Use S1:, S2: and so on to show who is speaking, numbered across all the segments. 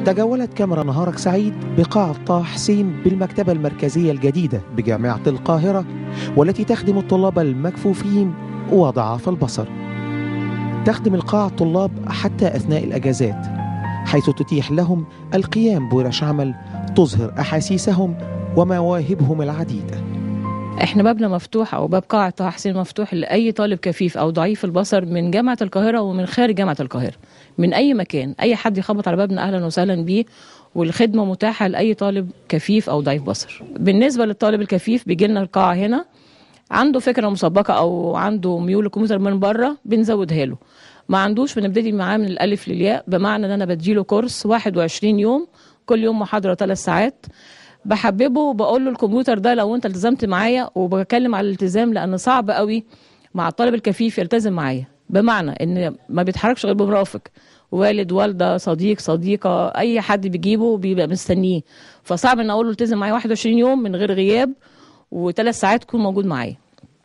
S1: تجولت كاميرا نهارك سعيد بقاعة طه حسين بالمكتبة المركزية الجديدة بجامعة القاهرة والتي تخدم الطلاب المكفوفين وضعاف البصر تخدم القاعة الطلاب حتى أثناء الأجازات حيث تتيح لهم القيام بورش عمل تظهر أحاسيسهم ومواهبهم العديدة
S2: احنا بابنا مفتوح او باب قاعة طه حسين مفتوح لاي طالب كفيف او ضعيف البصر من جامعة القاهرة ومن خارج جامعة القاهرة من اي مكان اي حد يخبط على بابنا اهلا وسهلا بيه والخدمة متاحة لاي طالب كفيف او ضعيف بصر بالنسبة للطالب الكفيف بيجي لنا القاعة هنا عنده فكرة مسبقة او عنده ميول للكمبيوتر من بره بنزودها له ما عندوش بنبتدي معاه من الالف للياء بمعنى ان انا بديله كورس 21 يوم كل يوم محاضرة ثلاث ساعات بحببه وبقول له الكمبيوتر ده لو انت التزمت معايا وبتكلم على الالتزام لان صعب قوي مع الطالب الكفيف يلتزم معايا بمعنى ان ما بيتحركش غير بمرافق والد والده صديق صديقه اي حد بيجيبه بيبقى مستنيه فصعب ان اقول له التزم معايا 21 يوم من غير غياب وثلاث ساعات تكون موجود معايا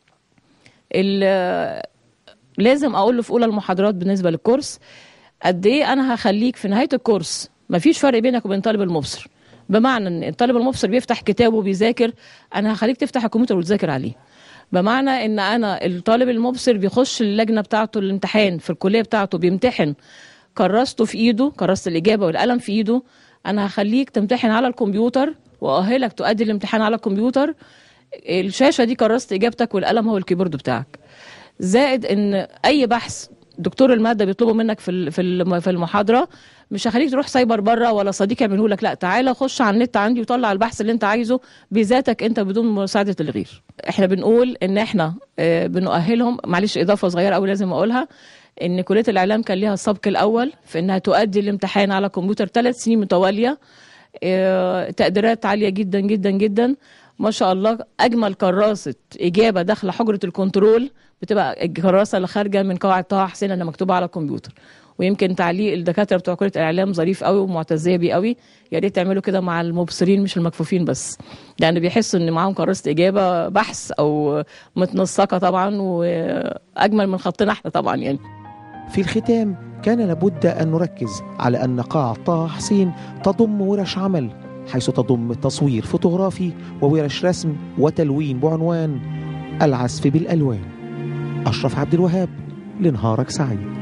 S2: ال- لازم اقول له في اولى المحاضرات بالنسبه للكورس قد ايه انا هخليك في نهايه الكورس مفيش فرق بينك وبين طالب المبصر بمعنى ان الطالب المبصر بيفتح كتابه وبيذاكر انا هخليك تفتح الكمبيوتر وتذاكر عليه بمعنى ان انا الطالب المبصر بيخش اللجنه بتاعته الامتحان في الكليه بتاعته بيمتحن كراسته في ايده كراسه الاجابه والقلم في ايده انا هخليك تمتحن على الكمبيوتر واؤهلك تؤدي الامتحان على الكمبيوتر الشاشه دي كراسه اجابتك والقلم هو الكيبورد بتاعك زائد ان اي بحث دكتور الماده بيطلبه منك في ال- في الم- في المحاضره مش هخليك تروح سايبر بره ولا صديق يعمله لك لا تعالى خش على النت عندي وطلع البحث اللي انت عايزه بذاتك انت بدون مساعده الغير احنا بنقول ان احنا آه، بنؤهلهم معلش اضافه صغيره قوي لازم اقولها ان كليه الاعلام كان ليها السبق الاول في انها تؤدي الامتحان على كمبيوتر ثلاث سنين متواليه آه، تقديرات عاليه جدا جدا جدا ما شاء الله اجمل كراسه اجابه داخله حجره الكنترول بتبقى الكراسه اللي خارجه من قواعد طه حسين اللي مكتوبه على الكمبيوتر ويمكن تعليق الدكاتره بتوع كليه الاعلام ظريف قوي ومعتزيه بيه قوي يا ريت تعملوا كده مع المبصرين مش المكفوفين بس يعني بيحسوا ان معاهم كراسه اجابه بحث او متنسقه طبعا واجمل من خطنا احنا طبعا يعني
S1: في الختام كان لابد أن نركز على أن قاعة طه حسين تضم ورش عمل حيث تضم تصوير فوتوغرافي وورش رسم وتلوين بعنوان العزف بالألوان أشرف عبد الوهاب لنهارك سعيد